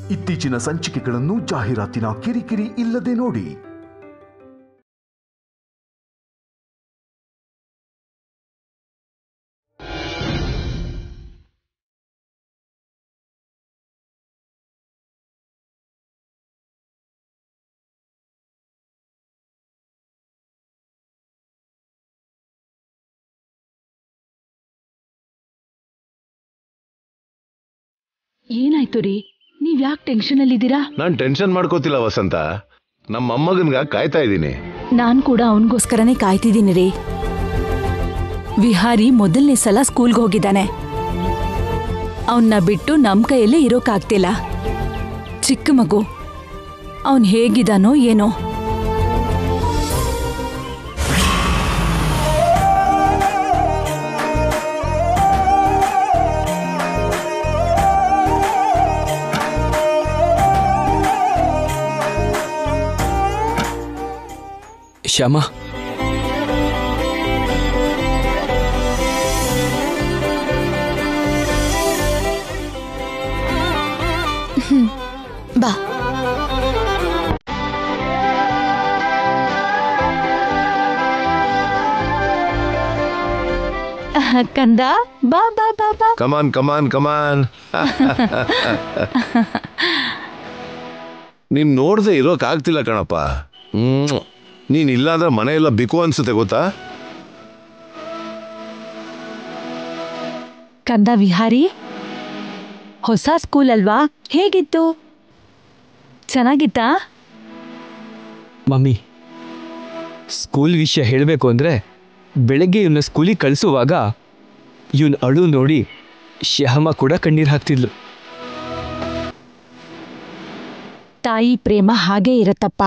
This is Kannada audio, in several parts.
ಇತ್ತೀಚಿನ ಸಂಚಿಕೆಗಳನ್ನು ಜಾಹೀರಾತಿನ ಕಿರಿಕಿರಿ ಇಲ್ಲದೆ ನೋಡಿ ಏನಾಯ್ತು ರೀ ನೀವ್ ಯಾಕೆ ಟೆನ್ಷನ್ ಅಲ್ಲಿದ್ದೀರಾ ನಾನ್ ಟೆನ್ಷನ್ ಮಾಡ್ಕೋತಿಲ್ಲ ವಸಂತ ನಮ್ಮ ಮೊಮ್ಮಗನ್ಗ ಕಾಯ್ತಾ ಇದ್ದೀನಿ ನಾನ್ ಕೂಡ ಅವನಿಗೋಸ್ಕರನೇ ಕಾಯ್ತಿದ್ದೀನಿ ರೀ ವಿಹಾರಿ ಮೊದಲನೇ ಸಲ ಸ್ಕೂಲ್ಗೆ ಹೋಗಿದ್ದಾನೆ ಅವನ್ನ ಬಿಟ್ಟು ನಮ್ ಕೈಯಲ್ಲೇ ಇರೋಕಾಗ್ತಿಲ್ಲ ಚಿಕ್ಕ ಮಗು ಅವನ್ ಹೇಗಿದಾನೋ ಏನೋ ಶ್ಯಾಮ ಬಾ ಕಂದ ಬಾ ಬಾ ಬಾ ಬಾ ಕಮಾನ್ ಕಮಾನ್ ಕಮಾನ್ ನೀನ್ ನೋಡ್ದೆ ಇರೋಕ್ ಆಗ್ತಿಲ್ಲ ಕಣಪ್ಪ ಹ್ಮ್ ನೀನ್ ಇಲ್ಲ ಅಂದ್ರೆ ಮನೆ ಎಲ್ಲ ಬಿಕು ಅನ್ಸುತ್ತೆ ಗೊತ್ತಾ ಕಂದ ವಿಹಾರಿ ಹೊಸ ಸ್ಕೂಲ್ ಅಲ್ವಾ ಹೇಗಿತ್ತು ಚೆನ್ನಾಗಿತ್ತಾ ಮಮ್ಮಿ ಸ್ಕೂಲ್ ವಿಷಯ ಹೇಳಬೇಕು ಅಂದರೆ ಬೆಳಗ್ಗೆ ಇವನ್ನ ಸ್ಕೂಲಿಗೆ ಕಳಿಸುವಾಗ ಇವನ್ ಅಳು ನೋಡಿ ಶ್ಯಾಮ ಕೂಡ ಕಣ್ಣೀರು ಹಾಕ್ತಿದ್ಲು ತಾಯಿ ಪ್ರೇಮ ಹಾಗೇ ಇರತ್ತಪ್ಪ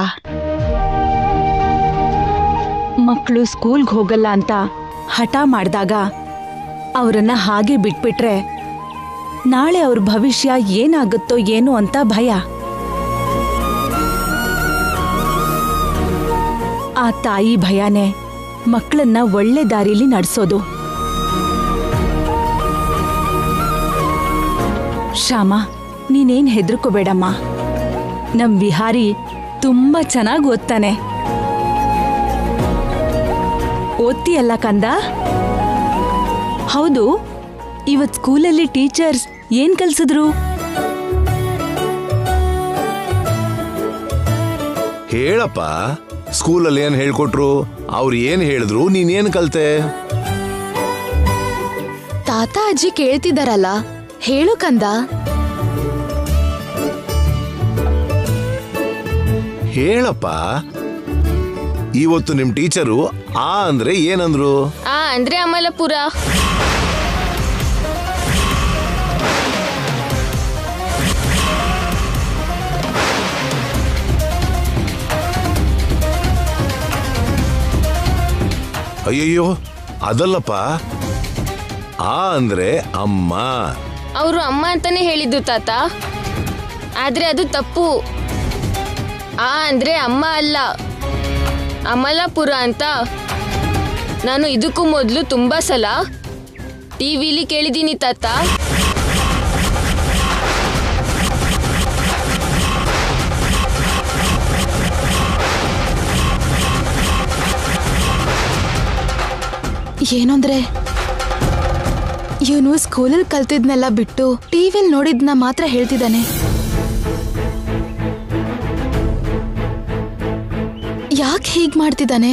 ಮಕ್ಕಳು ಸ್ಕೂಲ್ಗೆ ಹೋಗಲ್ಲ ಅಂತ ಹಠ ಮಾಡಿದಾಗ ಅವರನ್ನ ಹಾಗೆ ಬಿಟ್ಬಿಟ್ರೆ ನಾಳೆ ಅವ್ರ ಭವಿಷ್ಯ ಏನಾಗುತ್ತೋ ಏನೋ ಅಂತ ಭಯ ಆ ತಾಯಿ ಭಯನೇ ಮಕ್ಕಳನ್ನ ಒಳ್ಳೆ ದಾರಿಲಿ ನಡೆಸೋದು ಶ್ಯಾಮ ನೀನೇನ್ ಹೆದರ್ಕೋಬೇಡಮ್ಮ ನಮ್ ವಿಹಾರಿ ತುಂಬಾ ಚೆನ್ನಾಗಿ ಓದ್ತಾನೆ ಓದ್ತೀಯಲ್ಲ ಕಂದ ಹೌದು ಇವತ್ ಸ್ಕೂಲಲ್ಲಿ ಟೀಚರ್ಸ್ ಏನ್ ಕಲ್ಸಿದ್ರು ಹೇಳಪ್ಪ ಸ್ಕೂಲಲ್ಲಿ ಏನ್ ಹೇಳ್ಕೊಟ್ರು ಅವ್ರು ಏನ್ ಹೇಳಿದ್ರು ನೀನ್ ಏನ್ ಕಲ್ತೆ ತಾತ ಅಜ್ಜಿ ಕೇಳ್ತಿದಾರಲ್ಲ ಹೇಳು ಕಂದ ಹೇಳಪ್ಪ ಇವತ್ತು ನಿಮ್ ಟೀಚರು ಆ ಅಂದ್ರೆ ಏನಂದ್ರು ಆ ಅಂದ್ರೆ ಅಮಲಪುರ ಅಯ್ಯಯ್ಯೋ ಅದಲ್ಲಪ್ಪ ಆ ಅಂದ್ರೆ ಅಮ್ಮ ಅವರು ಅಮ್ಮ ಅಂತಾನೆ ಹೇಳಿದ್ದು ತಾತ ಆದ್ರೆ ಅದು ತಪ್ಪು ಆ ಅಂದ್ರೆ ಅಮ್ಮ ಅಲ್ಲ ಅಮಲಾಪುರ ಅಂತ ನಾನು ಇದಕ್ಕೂ ಮೊದಲು ತುಂಬಾ ಸಲ ಟಿವಿಲಿ ಕೇಳಿದ್ದೀನಿ ತಾತ ಏನಂದ್ರೆ ಇವನು ಸ್ಕೂಲಲ್ಲಿ ಕಲ್ತಿದ್ನೆಲ್ಲ ಬಿಟ್ಟು ಟಿವಿಲ್ ನೋಡಿದ್ನ ಮಾತ್ರ ಹೇಳ್ತಿದ್ದಾನೆ ಯಾಕೆ ಹೀಗ್ ಮಾಡ್ತಿದ್ದಾನೆ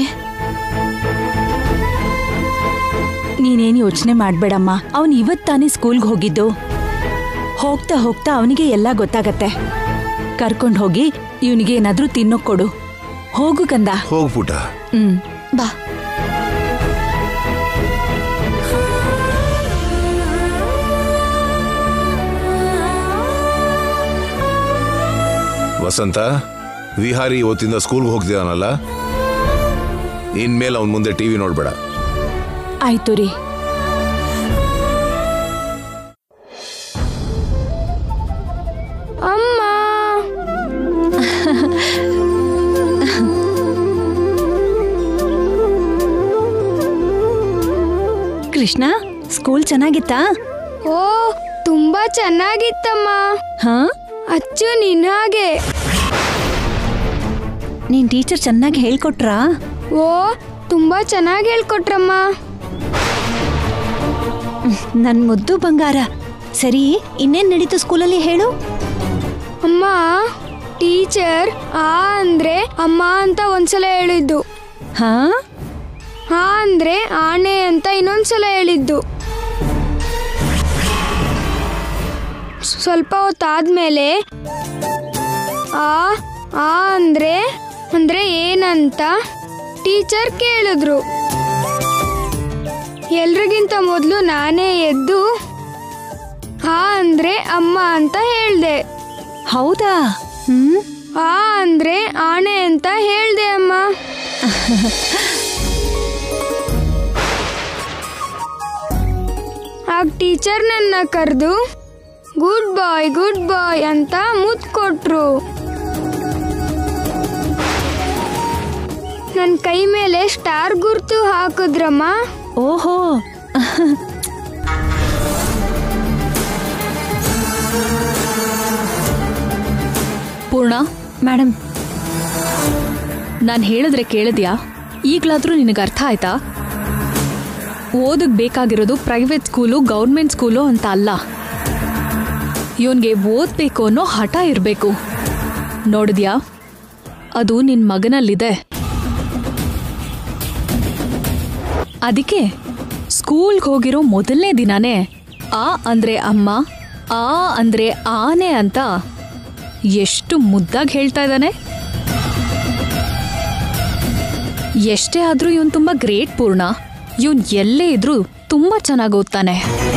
ನೀನೇನ್ ಯೋಚನೆ ಮಾಡ್ಬೇಡಮ್ಮ ಅವನ್ ಇವತ್ ತಾನೇ ಸ್ಕೂಲ್ಗೆ ಹೋಗಿದ್ದು ಹೋಗ್ತಾ ಹೋಗ್ತಾ ಅವನಿಗೆ ಎಲ್ಲ ಗೊತ್ತಾಗತ್ತೆ ಕರ್ಕೊಂಡ್ ಹೋಗಿ ಇವನಿಗೆ ಏನಾದ್ರೂ ತಿನ್ನೋಕ್ ಕೊಡು ಹೋಗು ಕಂದ ಹೋಗ್ಪುಟ ಹ್ಮ್ ಬಾ ವಸಂತ ವಿಹಾರಿ ಇವತ್ತಿಂದ ಸ್ಕೂಲ್ಗೆ ಹೋಗ್ತಿದಾನಲ್ಲ ಇನ್ಮೇಲೆ ಅವನ್ ಮುಂದೆ ಟಿವಿ ನೋಡ್ಬೇಡ ಆಯ್ತು ರೀ ಅಮ್ಮ ಕೃಷ್ಣ ಸ್ಕೂಲ್ ಚೆನ್ನಾಗಿತ್ತಾ ಓ ತುಂಬಾ ಚೆನ್ನಾಗಿತ್ತಮ್ಮ ಹಾ ಅಚ್ಚು ನಿನ್ನ ಹಾಗೆ ನೀನ್ ಟೀಚರ್ ಚೆನ್ನಾಗಿ ಹೇಳ್ಕೊಟ್ರಾ ಓ ತುಂಬಾ ಚೆನ್ನಾಗಿ ಹೇಳ್ಕೊಟ್ರಮ್ಮ ನನ್ ಮುದ್ದು ಬಂಗಾರ ಸರಿ ಇನ್ನೇನ್ ನಡೀತು ಸ್ಕೂಲಲ್ಲಿ ಹೇಳು ಅಮ್ಮ ಟೀಚರ್ ಆ ಅಂದ್ರೆ ಅಮ್ಮ ಅಂತ ಒಂದ್ಸಲ ಹೇಳಿದ್ದು ಹಾ ಹಾ ಅಂದ್ರೆ ಆಣೆ ಅಂತ ಇನ್ನೊಂದ್ಸಲ ಹೇಳಿದ್ದು ಸ್ವಲ್ಪ ಹೊತ್ತಾದ್ಮೇಲೆ ಆ ಆ ಅಂದ್ರೆ ಅಂದ್ರೆ ಏನಂತ ಟೀಚರ್ ಕೇಳಿದ್ರು ಎಲ್ರಿಗಿಂತ ಮೊದಲು ನಾನೇ ಎದ್ದು ಆ ಅಂದ್ರೆ ಅಮ್ಮ ಅಂತ ಹೇಳ್ದೆ ಹೌದಾ ಹ್ಮ್ ಆ ಅಂದ್ರೆ ಆಣೆ ಅಂತ ಹೇಳ್ದೆ ಅಮ್ಮ ಆಗ ಟೀಚರ್ ನನ್ನ ಕರೆದು ಗುಡ್ ಬಾಯ್ ಗುಡ್ ಬಾಯ್ ಅಂತ ಮುತ್ತು ಕೊಟ್ರು ನನ್ನ ಕೈ ಮೇಲೆ ಸ್ಟಾರ್ ಗುರ್ತು ಹಾಕಿದ್ರಮ್ಮ ಓಹೋ ಪೂರ್ಣ ಮೇಡಮ್ ನಾನು ಹೇಳಿದ್ರೆ ಕೇಳಿದ್ಯಾ ಈಗಲಾದರೂ ನಿನಗೆ ಅರ್ಥ ಆಯ್ತಾ ಓದಕ್ ಬೇಕಾಗಿರೋದು ಪ್ರೈವೇಟ್ ಸ್ಕೂಲು ಗೌರ್ಮೆಂಟ್ ಸ್ಕೂಲು ಅಂತ ಅಲ್ಲ ಇವನ್ಗೆ ಓದ್ಬೇಕು ಅನ್ನೋ ಹಠ ಇರಬೇಕು ನೋಡಿದ್ಯಾ ಅದು ನಿನ್ನ ಮಗನಲ್ಲಿದೆ ಅದಕ್ಕೆ ಸ್ಕೂಲ್ಗೆ ಹೋಗಿರೋ ಮೊದಲನೇ ದಿನಾನೇ ಆ ಅಂದ್ರೆ ಅಮ್ಮ ಆ ಅಂದ್ರೆ ಆನೆ ಅಂತ ಎಷ್ಟು ಮುದ್ದಾಗಿ ಹೇಳ್ತಾ ಇದ್ದಾನೆ ಎಷ್ಟೇ ಆದ್ರೂ ಇವನ್ ತುಂಬಾ ಗ್ರೇಟ್ ಪೂರ್ಣ ಇವನ್ ಎಲ್ಲೇ ಇದ್ರೂ ತುಂಬಾ ಚೆನ್ನಾಗಿ ಓದ್ತಾನೆ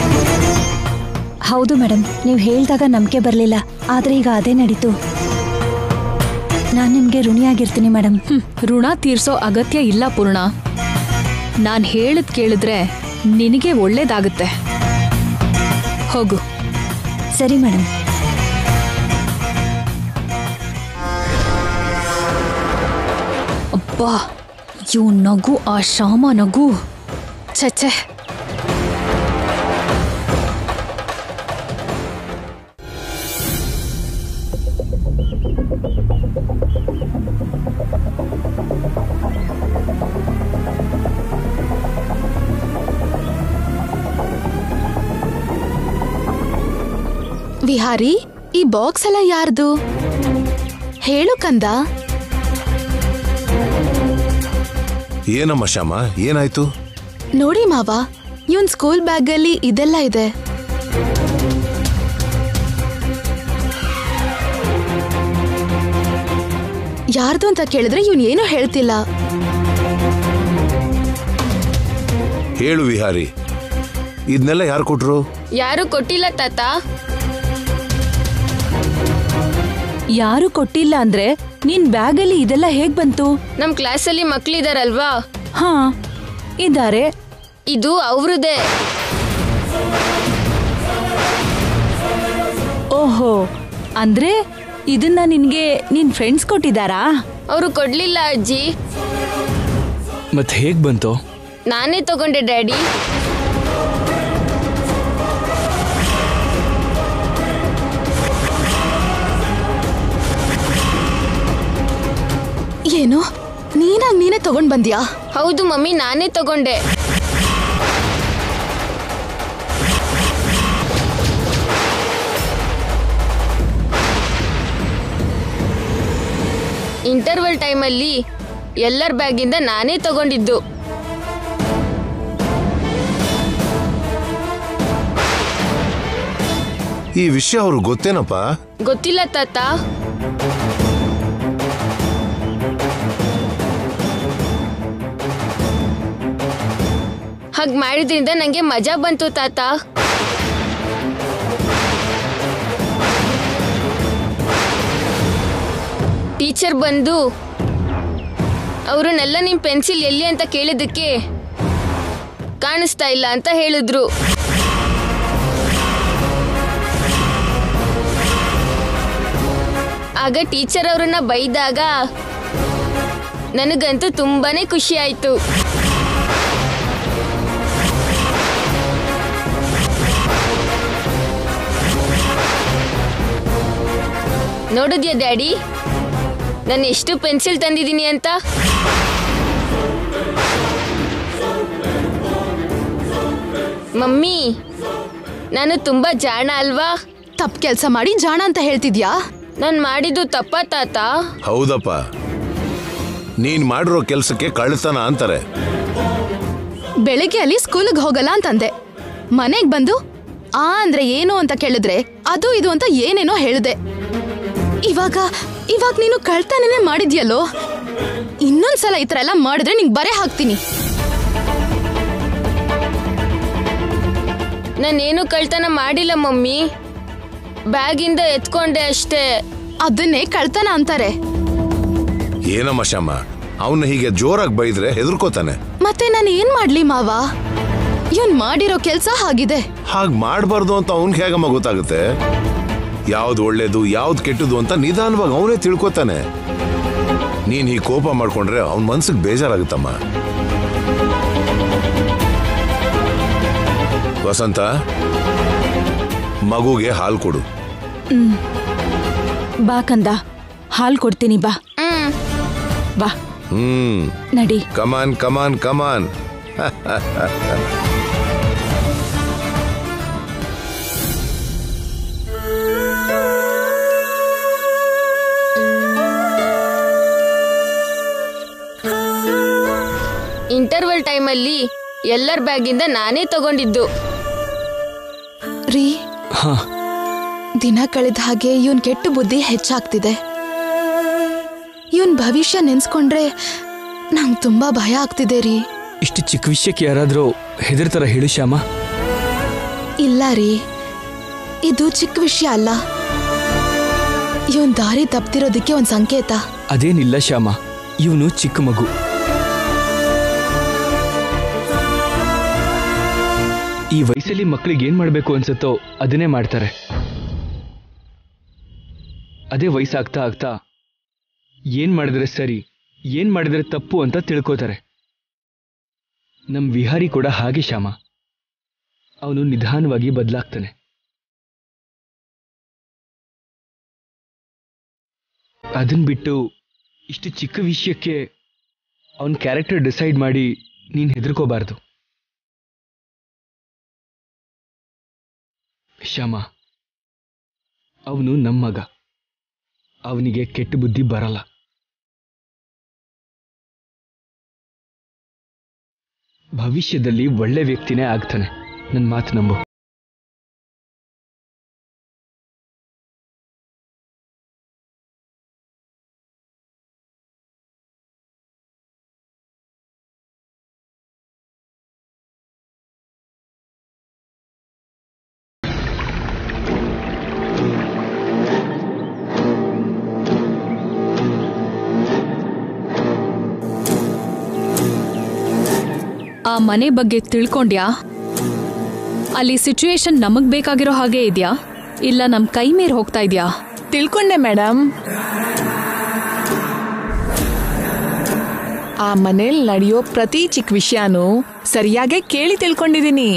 ಹೌದು ಮೇಡಮ್ ನೀವು ಹೇಳಿದಾಗ ನಂಬಿಕೆ ಬರಲಿಲ್ಲ ಆದ್ರೆ ಈಗ ಅದೇ ನಡೀತು ನಾನು ನಿಮಗೆ ಋಣಿಯಾಗಿರ್ತೀನಿ ಮೇಡಮ್ ಹ್ಮ್, ಋಣ ತೀರ್ಸೋ ಅಗತ್ಯ ಇಲ್ಲ ಪೂರ್ಣ ನಾನ್ ಹೇಳಿದ್ ಕೇಳಿದ್ರೆ ನಿನಗೆ ಒಳ್ಳೇದಾಗುತ್ತೆ ಹೋಗು ಸರಿ ಮೇಡಮ್ ಅಬ್ಬಾ ಇವ್ ನಗು ಆ ಶ್ಯಾಮ ನಗು ಛೆ ವಿಹಾರಿ ಈ ಬಾಕ್ಸ್ ಎಲ್ಲ ಯಾರ್ದು ಹೇಳು ಕಂದ ಏನಮ್ಮ ಶ್ಯಾಮ ಏನಾಯ್ತು ನೋಡಿ ಮಾವ ಇವನ್ ಸ್ಕೂಲ್ ಬ್ಯಾಗ್ ಅಲ್ಲಿ ಇದೆಲ್ಲ ಇದೆ ಯಾರ್ದು ಅಂತ ಕೇಳಿದ್ರೆ ಇವನ್ ಏನೂ ಹೇಳ್ತಿಲ್ಲ ಹೇಳು ವಿಹಾರಿ ಇದನ್ನೆಲ್ಲ ಯಾರು ಕೊಟ್ರು ಯಾರು ಕೊಟ್ಟಿಲ್ಲ ತಾತ ಯಾರು ಕೊಟ್ಟಿಲ್ಲ ಅಂದ್ರೆ ನಿನ್ ಬ್ಯಾಗಲ್ಲಿ ಇದೆಲ್ಲ ಹೇಗ್ ಬಂತು ನಮ್ ಕ್ಲಾಸಲ್ಲಿ ಮಕ್ಳಿದಾರಲ್ವಾ ಹಾ ಇದ್ದಾರೆ ಇದು ಅವ್ರದೇ ಓಹೋ ಅಂದ್ರೆ ಇದನ್ನ ನಿನ್ಗೆ ನಿನ್ ಫ್ರೆಂಡ್ಸ್ ಕೊಟ್ಟಿದ್ದಾರಾ ಅವರು ಕೊಡ್ಲಿಲ್ಲ ಅಜ್ಜಿ ಮತ್ತೆ ಹೇಗೆ ಬಂತು ನಾನೇ ತಗೊಂಡೆ ಡ್ಯಾಡಿ ಏನು ನೀನಾಗ್ ನೀನೇ ತಗೊಂಡ್ ಬಂದ್ಯಾ ಹೌದು ಮಮ್ಮಿ ನಾನೇ ತಗೊಂಡೆ ಇಂಟರ್ವಲ್ ಟೈಮಲ್ಲಿ ಎಲ್ಲರ ಬ್ಯಾಗಿಂದ ನಾನೇ ತಗೊಂಡಿದ್ದು ಈ ವಿಷಯ ಅವ್ರಿಗೆ ಗೊತ್ತೇನಪ್ಪ ಗೊತ್ತಿಲ್ಲ ತಾತ ಹಾಗೆ ಮಾಡಿದ್ರಿಂದ ನಂಗೆ ಮಜಾ ಬಂತು ತಾತ ಟೀಚರ್ ಬಂದು ಅವ್ರನ್ನೆಲ್ಲ ನಿಮ್ ಪೆನ್ಸಿಲ್ ಎಲ್ಲಿ ಅಂತ ಕೇಳಿದ್ದಕ್ಕೆ ಕಾಣಿಸ್ತಾ ಇಲ್ಲ ಅಂತ ಹೇಳಿದ್ರು ಆಗ ಟೀಚರ್ ಅವ್ರನ್ನ ಬೈದಾಗ ನನಗಂತೂ ತುಂಬಾನೇ ಖುಷಿ ಆಯ್ತು ನೋಡಿದ್ಯಾ ಡ್ಯಾಡಿ ನಾನು ಎಷ್ಟು ಪೆನ್ಸಿಲ್ ತಂದಿದ್ದೀನಿ ಅಂತ ಮಮ್ಮಿ ನಾನು ತುಂಬಾ ಜಾಣ ಅಲ್ವಾ ತಪ್ಪು ಕೆಲಸ ಮಾಡಿ ಜಾಣ ಅಂತ ಹೇಳ್ತಿದ್ಯಾ ನಾನು ಮಾಡಿದ್ದು ತಪ್ಪ ತಾತ ಹೌದಪ್ಪ ನೀನ್ ಮಾಡಿರೋ ಕೆಲ್ಸಕ್ಕೆ ಕಳ್ತನ ಅಂತಾರೆ ಬೆಳಿಗ್ಗೆ ಅಲ್ಲಿ ಸ್ಕೂಲ್ಗೆ ಹೋಗಲ್ಲ ಅಂತಂದೆ ಮನೆಗ್ ಬಂದು ಆ ಅಂದ್ರೆ ಏನು ಅಂತ ಕೇಳಿದ್ರೆ ಅದು ಇದು ಅಂತ ಏನೇನೋ ಹೇಳಿದೆ ಇವಾಗ ಇವಾಗ ನೀನು ಕಳ್ತನನೇ ಮಾಡಿದ್ಯಲ್ಲೋ ಇನ್ನೊಂದ್ಸಲ ಈ ಥರ ಎಲ್ಲ ಮಾಡಿದ್ರೆ ನಿಂಗೆ ಬರೆ ಹಾಕ್ತೀನಿ ನಾನೇನು ಕಳ್ತನ ಮಾಡಿಲ್ಲ ಮಮ್ಮಿ ಬ್ಯಾಗಿಂದ ಎತ್ಕೊಂಡೆ ಅಷ್ಟೇ ಅದನ್ನೇ ಕಳ್ತನ ಅಂತಾರೆ ಏನಮ್ಮ ಶಮ್ಮ ಅವನ್ನ ಹೀಗೆ ಜೋರಾಗಿ ಬೈದ್ರೆ ಹೆದರ್ಕೋತಾನೆ ಮತ್ತೆ ನಾನು ಏನ್ ಮಾಡ್ಲಿ ಮಾವ ಇವನ್ ಮಾಡಿರೋ ಕೆಲ್ಸ ಹಾಗಿದೆ ಹಾಗ್ ಮಾಡಬಾರ್ದು ಅಂತ ಅವನ್ಗೆ ಹೇಗಮ್ಮ ಗೊತ್ತಾಗುತ್ತೆ ಯಾವ್ದು ಒಳ್ಳೇದು ಯಾವ್ದು ಕೆಟ್ಟದು ಅಂತ ನಿಧಾನವಾಗಿ ಅವನೇ ತಿಳ್ಕೊತಾನೆ ನೀನ್ ಹೀಗೆ ಕೋಪ ಮಾಡ್ಕೊಂಡ್ರೆ ಅವನ ಮನ್ಸಿಗೆ ಬೇಜಾರಾಗುತ್ತಮ್ಮ ವಸಂತ ಮಗುಗೆ ಹಾಲು ಕೊಡು ಬಾ ಕಂದ ಹಾಲ್ ಕೊಡ್ತೀನಿ ಬಾ ಹ್ಮ್ ಬಾ ಹ್ಮ್ ನಡಿ ಕಮಾನ್ ಕಮಾನ್ ಕಮಾನ್ ಇಂಟರ್ವಲ್ ಟೈಮಲ್ಲಿ ಎಲ್ಲರ ಬ್ಯಾಗಿಂದ ನಾನೇ ತಗೊಂಡಿದ್ದು ರೀ ಹಾ ದಿನ ಕಳೆದ ಹಾಗೆ ಇವನ್ ಕೆಟ್ಟ ಬುದ್ಧಿ ಹೆಚ್ಚಾಗ್ತಿದೆ ಇವನ್ ಭವಿಷ್ಯ ನೆನ್ಸ್ಕೊಂಡ್ರೆ ನಂಗ್ ತುಂಬಾ ಭಯ ಆಗ್ತಿದೆ ರೀ ಇಷ್ಟು ಚಿಕ್ಕ ವಿಷಯಕ್ಕೆ ಯಾರಾದರೂ ಹೆದರ್ತಾರ ಹೇಳು ಶ್ಯಾಮ ಇಲ್ಲ ರೀ ಇದು ಚಿಕ್ಕ ವಿಷಯ ಅಲ್ಲ ಇವನ್ ದಾರಿ ತಪ್ತಿರೋದಕ್ಕೆ ಒಂದ್ ಸಂಕೇತ ಅದೇನಿಲ್ಲ ಶ್ಯಾಮ ಇವನು ಚಿಕ್ಕ ಮಗು ಈ ವಯಸ್ಸಲ್ಲಿ ಮಕ್ಕಳಿಗೆ ಏನ್ ಮಾಡ್ಬೇಕು ಅನ್ಸುತ್ತೋ ಅದನ್ನೇ ಮಾಡ್ತಾರೆ ಅದೇ ವಯಸ್ಸಾಗ್ತಾ ಆಗ್ತಾ ಏನ್ ಮಾಡಿದ್ರೆ ಸರಿ ಏನ್ ಮಾಡಿದ್ರೆ ತಪ್ಪು ಅಂತ ತಿಳ್ಕೋತಾರೆ ನಮ್ ವಿಹಾರಿ ಕೂಡ ಹಾಗೆ ಶ್ಯಾಮ ಅವನು ನಿಧಾನವಾಗಿ ಬದಲಾಗ್ತಾನೆ ಅದನ್ ಬಿಟ್ಟು ಇಷ್ಟು ಚಿಕ್ಕ ವಿಷಯಕ್ಕೆ ಅವನ ಕ್ಯಾರೆಕ್ಟರ್ ಡಿಸೈಡ್ ಮಾಡಿ ನೀನ್ ಹೆದರ್ಕೋಬಾರ್ದು ಶ್ಯಾಮ ಅವನು ನಮ್ಮ ಮಗ ಅವನಿಗೆ ಕೆಟ್ಟ ಬುದ್ಧಿ ಬರಲ್ಲ ಭವಿಷ್ಯದಲ್ಲಿ ಒಳ್ಳೆ ವ್ಯಕ್ತಿನೇ ಆಗ್ತಾನೆ ನನ್ನ ಮಾತು ನಂಬು ಆ ಮನೆ ಬಗ್ಗೆ ತಿಳ್ಕೊಂಡ್ಯಾ ಅಲ್ಲಿ ಸಿಚುವೇಶನ್ ನಮಗ್ ಬೇಕಾಗಿರೋ ಹಾಗೆ ಇದೆಯಾ ಇಲ್ಲ ನಮ್ ಕೈ ಮೀರ್ ಹೋಗ್ತಾ ಇದ್ಯಾ ತಿಳ್ಕೊಂಡೆ ಮೇಡಮ್ ಆ ಮನೇಲಿ ನಡೆಯೋ ಪ್ರತಿ ಚಿಕ್ಕ ವಿಷಯನೂ ಸರಿಯಾಗೆ ಕೇಳಿ ತಿಳ್ಕೊಂಡಿದೀನಿ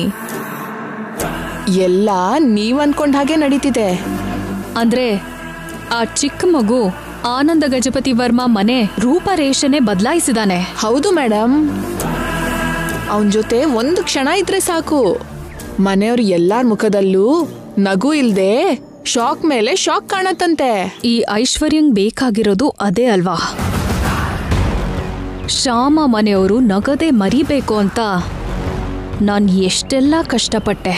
ಎಲ್ಲ ನೀವ್ ಅನ್ಕೊಂಡ್ ಹಾಗೆ ನಡೀತಿದೆ ಅಂದ್ರೆ ಆ ಚಿಕ್ಕ ಮಗು ಆನಂದ ಗಜಪತಿ ವರ್ಮಾ ಮನೆ ರೂಪರೇಷನೆ ಬದಲಾಯಿಸಿದಾನೆ ಹೌದು ಮೇಡಮ್ ಅವನ ಜೊತೆ ಒಂದು ಕ್ಷಣ ಇದ್ರೆ ಸಾಕು ಮನೆಯವ್ರ ಎಲ್ಲಾರ್ ಮುಖದಲ್ಲೂ ನಗು ಇಲ್ದೆ ಶಾಕ್ ಮೇಲೆ ಶಾಕ್ ಕಾಣತ್ತಂತೆ ಈ ಐಶ್ವರ್ಯಂಗ್ ಬೇಕಾಗಿರೋದು ಅದೇ ಅಲ್ವಾ ಶ್ಯಾಮ ಮನೆಯವರು ನಗದೆ ಮರಿಬೇಕು ಅಂತ ನಾನು ಎಷ್ಟೆಲ್ಲ ಕಷ್ಟಪಟ್ಟೆ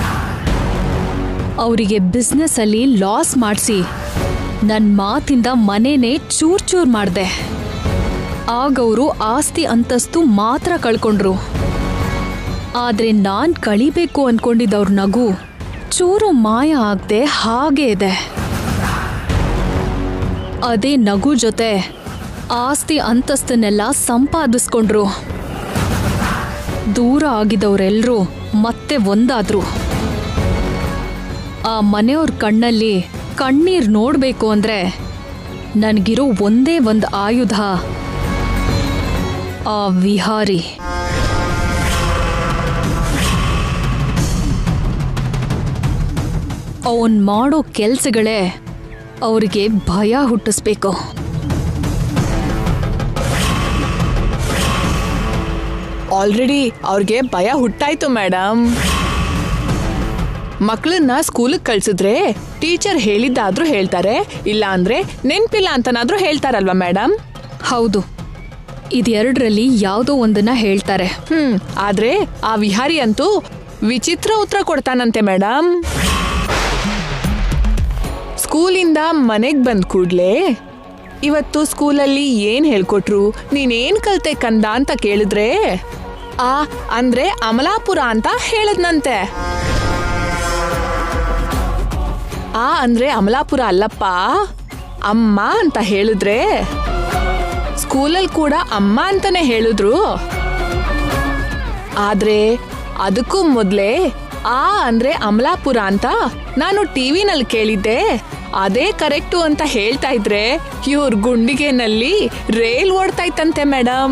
ಅವರಿಗೆ ಬಿಸ್ನೆಸ್ ಅಲ್ಲಿ ಲಾಸ್ ಮಾಡಿಸಿ ನನ್ನ ಮಾತಿಂದ ಮನೆನೇ ಚೂರ್ ಚೂರ್ ಮಾಡಿದೆ ಆಗವರು ಆಸ್ತಿ ಅಂತಸ್ತು ಮಾತ್ರ ಕಳ್ಕೊಂಡ್ರು ಆದ್ರೆ ನಾನ್ ಕಳಿಬೇಕು ಅನ್ಕೊಂಡಿದ್ದವ್ರ ನಗು ಚೂರು ಮಾಯ ಆಗದೆ ಹಾಗೆ ಇದೆ ಅದೇ ನಗು ಜೊತೆ ಆಸ್ತಿ ಅಂತಸ್ತನ್ನೆಲ್ಲ ಸಂಪಾದಿಸ್ಕೊಂಡ್ರು ದೂರ ಆಗಿದವರೆಲ್ಲರೂ ಮತ್ತೆ ಒಂದಾದ್ರು ಆ ಮನೆಯವ್ರ ಕಣ್ಣಲ್ಲಿ ಕಣ್ಣೀರ್ ನೋಡ್ಬೇಕು ಅಂದ್ರೆ ನನಗಿರೋ ಒಂದೇ ಒಂದು ಆಯುಧ ಆ ವಿಹಾರಿ ಅವನ್ ಮಾಡೋ ಕೆಲ್ಸಗಳೇ ಅವ್ರಿಗೆ ಭಯ ಹುಟ್ಟಿಸ್ಬೇಕು ಆಲ್ರೆಡಿ ಅವ್ರಿಗೆ ಭಯ ಹುಟ್ಟಾಯ್ತು ಮೇಡಮ್ ಮಕ್ಕಳನ್ನ ಸ್ಕೂಲಿಗೆ ಕಳ್ಸಿದ್ರೆ ಟೀಚರ್ ಹೇಳಿದ್ದಾದ್ರೂ ಹೇಳ್ತಾರೆ ಇಲ್ಲ ಅಂದ್ರೆ ನೆನ್ಪಿಲ್ಲ ಅಂತನಾದ್ರೂ ಹೇಳ್ತಾರಲ್ವಾ ಮೇಡಮ್ ಹೌದು ಇದೆರಡರಲ್ಲಿ ಯಾವುದೋ ಒಂದನ್ನ ಹೇಳ್ತಾರೆ ಹ್ಮ್ ಆದ್ರೆ ಆ ವಿಹಾರಿ ಅಂತೂ ವಿಚಿತ್ರ ಉತ್ತರ ಕೊಡ್ತಾನಂತೆ ಮೇಡಮ್ ಸ್ಕೂಲಿಂದ ಮನೆಗ್ ಬಂದ್ ಕೂಡ್ಲೆ ಇವತ್ತು ಸ್ಕೂಲಲ್ಲಿ ಏನ್ ಹೇಳ್ಕೊಟ್ರು ನೀನೇನ್ ಕಲ್ತೆ ಕಂದ ಅಂತ ಕೇಳಿದ್ರೆ ಆ ಅಂದ್ರೆ ಅಮಲಾಪುರ ಅಂತ ಹೇಳದ್ನಂತೆ ಆ ಅಂದ್ರೆ ಅಮಲಾಪುರ ಅಲ್ಲಪ್ಪ ಅಮ್ಮ ಅಂತ ಹೇಳಿದ್ರೆ ಸ್ಕೂಲಲ್ಲಿ ಕೂಡ ಅಮ್ಮ ಅಂತಾನೆ ಹೇಳಿದ್ರು ಆದ್ರೆ ಅದಕ್ಕೂ ಮೊದ್ಲೇ ಆ ಅಂದ್ರೆ ಅಮಲಾಪುರ ಅಂತ ನಾನು ಟಿವಿನಲ್ಲಿ ಕೇಳಿದ್ದೆ ಅದೇ ಕರೆಕ್ಟು ಅಂತ ಹೇಳ್ತಾ ಇದ್ರೆ ಇವ್ರ ಗುಂಡಿಗೆನಲ್ಲಿ ರೇಲ್ ಓಡ್ತಾ ಇತ್ತಂತೆ ಮೇಡಮ್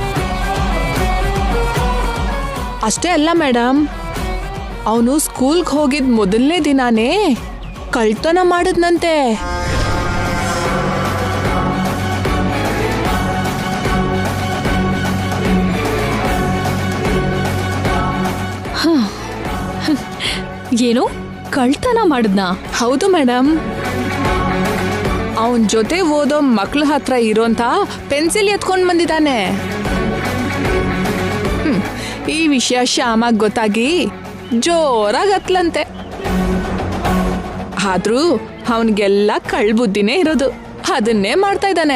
ಅಷ್ಟೇ ಅಲ್ಲ ಮೇಡಮ್ ಅವನು ಸ್ಕೂಲ್ಗೆ ಹೋಗಿದ್ ಮೊದಲನೇ ದಿನಾನೇ ಕಳ್ತನ ಮಾಡಿದ್ನಂತೆ ಏನು ಕಳ್ತನ ಮಾಡಿದ್ನಾ ಹೌದು ಮೇಡಮ್ ಅವನ್ ಜೊತೆ ಓದೋ ಮಕ್ಳ ಹತ್ರ ಇರೋಂತ ಪೆನ್ಸಿಲ್ ಎತ್ಕೊಂಡ್ ಬಂದಿದ್ದಾನೆ ಹ್ಮ್, ಈ ವಿಷಯ ಶ್ಯಾಮಾಗ್ ಗೊತ್ತಾಗಿ ಜೋರಾಗ್ ಹತ್ಲಂತೆ ಆದ್ರೂ ಅವನಿಗೆಲ್ಲ ಕಳ್ಬುದ್ದಿನೇ ಇರೋದು ಅದನ್ನೇ ಮಾಡ್ತಾ ಇದ್ದಾನೆ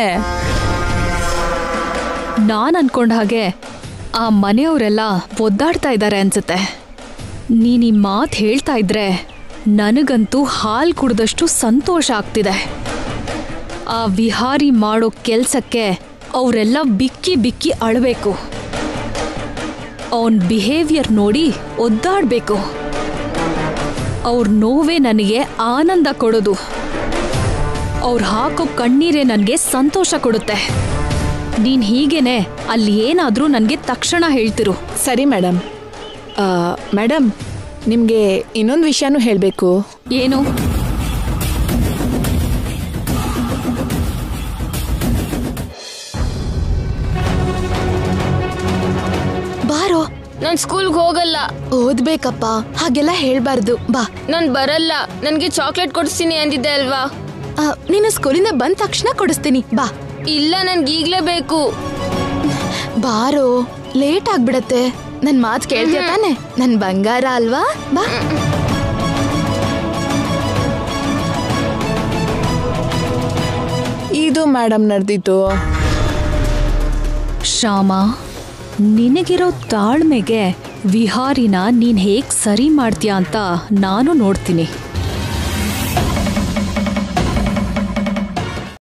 ನಾನ್ ಅನ್ಕೊಂಡ ಹಾಗೆ ಆ ಮನೆಯವರೆಲ್ಲ ಒದ್ದಾಡ್ತಾ ಇದ್ದಾರೆ ಅನ್ಸುತ್ತೆ ನೀನ್ ಈ ಮಾತು ಹೇಳ್ತಾ ಇದ್ರೆ ನನಗಂತೂ ಹಾಲ್ ಕುಡ್ದಷ್ಟು ಸಂತೋಷ ಆಗ್ತಿದೆ ಆ ವಿಹಾರಿ ಮಾಡೋ ಕೆಲ್ಸಕ್ಕೆ ಅವರೆಲ್ಲ ಬಿಕ್ಕಿ ಬಿಕ್ಕಿ ಅಳಬೇಕು ಅವನ್ ಬಿಹೇವಿಯರ್ ನೋಡಿ ಒದ್ದಾಡ್ಬೇಕು ಅವ್ರ ನೋವೇ ನನಗೆ ಆನಂದ ಕೊಡೋದು ಅವ್ರು ಹಾಕೋ ಕಣ್ಣೀರೇ ನನಗೆ ಸಂತೋಷ ಕೊಡುತ್ತೆ ನೀನ್ ಹೀಗೇನೆ ಅಲ್ಲಿ ಏನಾದ್ರೂ ನನಗೆ ತಕ್ಷಣ ಹೇಳ್ತಿರು ಸರಿ ಮೇಡಮ್ ಮೇಡಮ್ ನಿಮ್ಗೆ ಇನ್ನೊಂದು ವಿಷಯನೂ ಹೇಳಬೇಕು ಏನು ಬಾರೋ ನಾನ್ ಸ್ಕೂಲ್ಗೆ ಹೋಗಲ್ಲ ಓದ್ಬೇಕಪ್ಪ ಹಾಗೆಲ್ಲ ಹೇಳ್ಬಾರ್ದು ಬಾ ನಾನ್ ಬರಲ್ಲ ನನ್ಗೆ ಚಾಕ್ಲೇಟ್ ಕೊಡಿಸ್ತೀನಿ ಅಂದಿದ್ದೆ ಅಲ್ವಾ ಆ, ನೀನು ಸ್ಕೂಲಿಂದ ಬಂದ ತಕ್ಷಣ ಕೊಡಿಸ್ತೀನಿ ಬಾ ಇಲ್ಲ ನನ್ಗೆ ಈಗ್ಲೇ ಬೇಕು ಬಾರೋ ಲೇಟ್ ಆಗ್ಬಿಡತ್ತೆ ನನ್ ಮಾತ್ ಕೇಳ್ತೀಯ ತಾನೆ ನನ್ ಬಂಗಾರ ಅಲ್ವಾ ಬಾ ಇದು ಮೇಡಮ್ ನಡೆದಿತ್ತು ಶ್ಯಾಮ ನಿನಗಿರೋ ತಾಳ್ಮೆಗೆ ವಿಹಾರಿನ ನೀನ್ ಹೇಗ್ ಸರಿ ಮಾಡ್ತೀಯ ಅಂತ ನಾನು ನೋಡ್ತೀನಿ